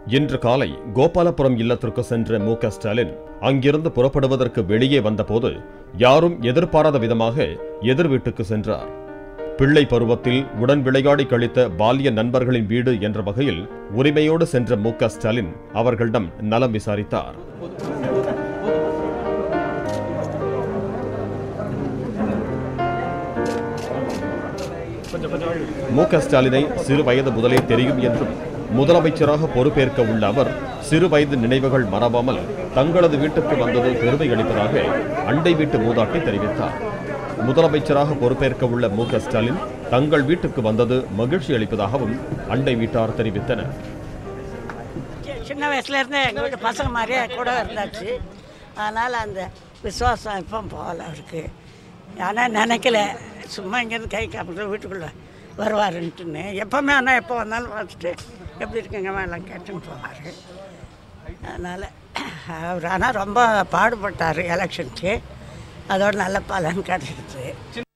இன்று காலை கோபாலபுரம் இல்லத்திற்கு சென்ற மு க ஸ்டாலின் அங்கிருந்து புறப்படுவதற்கு வெளியே வந்தபோது யாரும் எதிர்பாராத விதமாக எதிர் வீட்டுக்கு சென்றார் பிள்ளை பருவத்தில் உடன் விளையாடி கழித்த பால்ய நண்பர்களின் வீடு என்ற வகையில் உரிமையோடு சென்ற மு க ஸ்டாலின் அவர்களிடம் நலம் விசாரித்தார் மு க ஸ்டாலினை சிறு வயது முதலே தெரியும் என்றும் முதலமைச்சராக பொறுப்பேற்க உள்ள அவர் சிறு வயது நினைவுகள் மறவாமல் தங்களது வீட்டுக்கு வந்தது பெருமை அளிப்பதாக அண்டை வீட்டு மூதாட்டி தெரிவித்தார் முதலமைச்சராக பொறுப்பேற்க உள்ள மு க ஸ்டாலின் தங்கள் வீட்டுக்கு வந்தது மகிழ்ச்சி அளிப்பதாகவும் அண்டை வீட்டார் தெரிவித்தனர் சி- சின்ன வயசுல இருந்தே எங்கள் வீட்டு பசங்க மாதிரியே கூட இருந்தாச்சு அதனால் அந்த விசுவாசம் இப்போ போகல அவருக்கு ஆனால் நினைக்கல சும்மா இங்கேருந்து கை காப்பிட்டு வீட்டுக்குள்ளே வருவாருன்ட்டுன்னு எப்போவுமே ஆனால் எப்போ வந்தாலும் பார்த்துட்டு எப்படி இருக்குங்க எல்லாம் கேட்டுன்னு போவார் அதனால் அவர் ஆனால் ரொம்ப பாடுபட்டார் எலெக்ஷனுக்கு அதோட நல்ல பலன் கிடைச்சிது